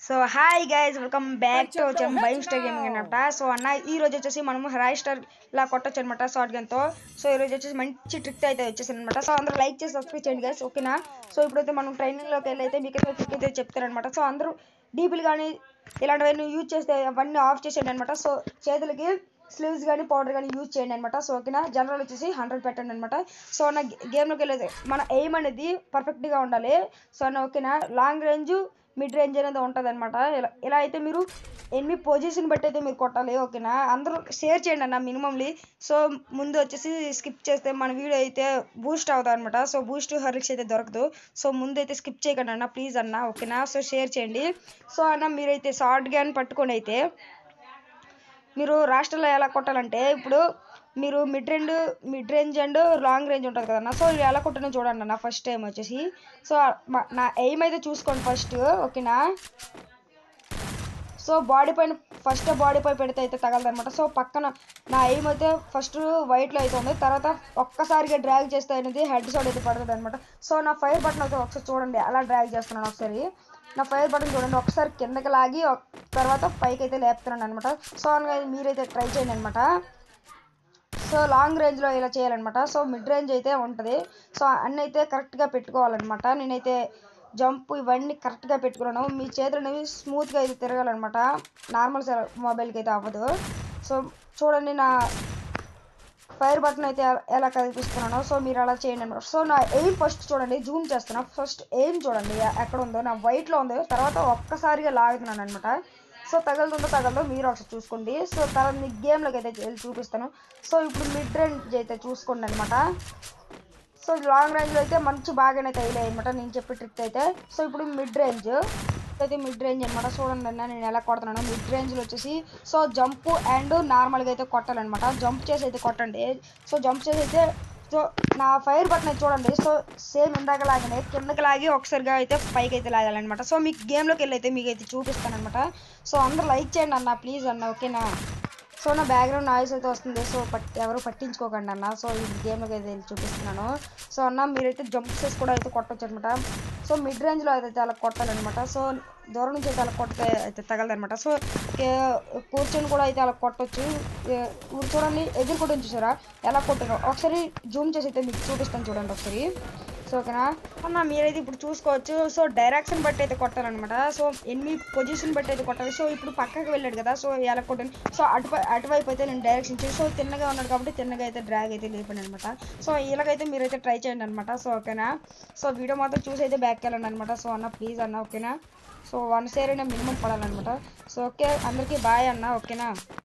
so hi guys welcome back to వచ్చాం బైమ్ star gaming అనమాట సో అన్న ఈ రోజు వచ్చేసి మనము రాయ్ స్టార్ లా కొట్టొచ్చు అనమాట షార్ట్ గన్ తో సో ఈ రోజు వచ్చేసి మంచి ట్రిక్ అయితే వచ్చేసి అనమాట సో అందరూ లైక్ చేసి సబ్స్క్రైబ్ చేయండి గైస్ ఓకేనా సో ఇప్పుడైతే మనం ట్రైనింగ్ లోకి వెళ్ళి అయితే మీకు ట్రిక్ అయితే చెప్తారనమాట సో అందరూ డీపులు కానీ ఇలాంటివన్నీ యూజ్ చేస్తే అవన్నీ ఆఫ్ చేసేయండి అనమాట సో చేతులకి స్లీవ్స్ కానీ పౌడర్ కానీ యూజ్ చేయండి అనమాట సో ఓకేనా జనరల్ వచ్చేసి హండ్రెడ్ పెట్టండి అనమాట సో నా గేమ్లోకి వెళ్ళేది మన ఎయిమ్ అనేది పర్ఫెక్ట్గా ఉండాలి సో అన్న ఓకేనా లాంగ్ రేంజ్ మిడ్ రేంజ్ అనేది ఉంటుంది అనమాట ఇలా ఇలా అయితే మీరు ఎన్ని పొజిషన్ బట్టి అయితే మీరు కొట్టాలి ఓకేనా అందరూ షేర్ చేయండి అన్న మినిమంలీ సో ముందు వచ్చేసి స్కిప్ చేస్తే మన వీడియో అయితే బూస్ట్ అవుతుంది అనమాట సో బూస్ట్ హర్లిక్స్ అయితే దొరకదు సో ముందు అయితే స్కిప్ చేయకండి అన్న ప్లీజ్ అన్న ఓకేనా సో షేర్ చేయండి సో అన్న మీరైతే షార్ట్ గ్యాన్ పట్టుకొని అయితే మీరు రాష్ట్రంలో ఎలా కొట్టాలంటే ఇప్పుడు మీరు mid range mid range and long range ఉంటుంది కదన్న సో ఇది ఎలా కొట్టనో చూడండి అన్న ఫస్ట్ టైం వచ్చేసి సో మా- నా ఎయిమ్ అయితే చూసుకోండి ఫస్ట్ ఓకేనా సో బాడీ పైన ఫస్ట్ బాడీ పై పెడితే అయితే తగలదు అనమాట సో పక్కన నా ఎయిమ్ అయితే ఫస్ట్ వైట్లో అయితే ఉంది తర్వాత ఒక్కసారిగా డ్రాగ్ చేస్తే అనేది హెడ్ షాట్ అయితే పడుతుంది అనమాట సో నా ఫైర్ బటన్ అయితే ఒకసారి చూడండి అలా డ్రాగ్ చేస్తున్నాను ఒకసారి నా ఫైర్ బటన్ చూడండి ఒకసారి కిందకి లాగి ఒక- తర్వాత పైకి అయితే లేపుతున్నాను అనమాట సో అనగా మీరైతే ట్రై చేయండి అనమాట సో లాంగ్ రేంజ్లో ఇలా చేయాలన్నమాట సో మిడ్ రేంజ్ అయితే ఉంటుంది సో అన్నీ అయితే కరెక్ట్గా పెట్టుకోవాలన్నమాట నేనైతే జంప్ ఇవన్నీ కరెక్ట్గా పెట్టుకున్నాను మీ చేతులు అనేవి స్మూత్గా అయితే తిరగాలన్నమాట నార్మల్ మొబైల్కి అయితే అవ్వదు సో చూడండి నా ఫైర్ బటన్ అయితే ఎ- ఎలా కనిపిస్తున్నానో సో మీరు అలా చేయండి అనమాట సో నా ఎయిమ్ ఫస్ట్ చూడండి జూమ్ చేస్తున్నా ఫస్ట్ ఎయిమ్ చూడండి ఎ- ఎక్కడ ఉందో నా వైట్లో ఉంది తర్వాత ఒక్కసారిగా లాగుతున్నాను అనమాట సో తగలుతుందో తగలదో మీరు ఒకసారి చూసుకోండి సో తర్వాత మీ గేమ్లోకి అయితే వెళ్ళి చూపిస్తాను సో ఇప్పుడు మిడ్ రేంజ్ అయితే చూసుకోండి అనమాట సో లాంగ్ రేంజ్లో అయితే మంచి బాగానే తగిలాయి అనమాట నేను చెప్పే ట్రిక్ అయితే సో ఇప్పుడు మిడ్ రేంజ్ అయితే మిడ్ రేంజ్ అనమాట చూడండి అన్న నేను ఎలా కొడుతున్నాను మిడ్ రేంజ్లో వచ్చేసి సో జంప్ అండ్ నార్మల్గా అయితే కొట్టాలన్నమాట జంప్ చేసి అయితే కొట్టండి సో జంప్ చేసి అయితే సో నా ఫైర్ బటన్ అయితే చూడండి సో సేమ్ ఇందాక లాగానే కిందకి లాగి ఒకసారిగా అయితే పైకి అయితే లాగాలన్నమాట సో మీకు గేమ్లోకి వెళ్ళి అయితే మీకు అయితే చూపిస్తాను అనమాట సో అందరూ లైక్ చేయండి అన్న ప్లీజ్ అన్న ఓకేనా సో నా బ్యాక్గ్రౌండ్ నాయిస్ అయితే వస్తుంది సో పట్ ఎవరు పట్టించుకోకండి అన్న సో ఈ గేమ్లోకి అయితే వెళ్ళి చూపిస్తున్నాను సో అన్న మీరైతే జంప్ చేసి కూడా అయితే కొట్టొచ్చు అనమాట సో మిడ్ రేంజ్లో అయితే అలా కొట్టాలన్నమాట సో దూరం నుంచి అయితే అలా కొడితే అయితే తగలదనమాట సో ఏ- కూర్చొని కూడా అయితే అలా కొట్టొచ్చు ఏ- ఇప్పుడు చూడండి ఎదురు కొట్టని చూసారా ఎలా కొట్టారో ఒకసారి జూమ్ చేసి అయితే మీకు చూపిస్తాను చూడండి ఒకసారి సో ఓకేనా అన్న మీరైతే ఇప్పుడు చూసుకోవచ్చు సో డైరెక్షన్ బట్టి అయితే కొట్టాలన్నమాట సో ఎన్ని పొజిషన్ బట్టి అయితే కొట్టాలి సో ఇప్పుడు పక్కకి వెళ్ళాడు కదా సో ఎలా కొట్టాను సో అటు అటువైపు అయితే నేను డైరెక్షన్ చేసి సో తిన్నగా ఉన్నాడు కాబట్టి తిన్నగా అయితే డ్రాగ్ అయితే లేపాను అనమాట సో ఇలాగైతే మీరైతే ట్రై చేయండి అనమాట సో ఓకేనా సో వీడియో మాత్రం చూసి అయితే బ్యాక్ వెళ్ళండి అనమాట సో అన్న ప్లీజ్ అన్న ఓకేనా సో వన్ షేర్ అయినా మినిమం పడాలన్నమాట సో ఓకే అందరికీ బాయ్ అన్న ఓకేనా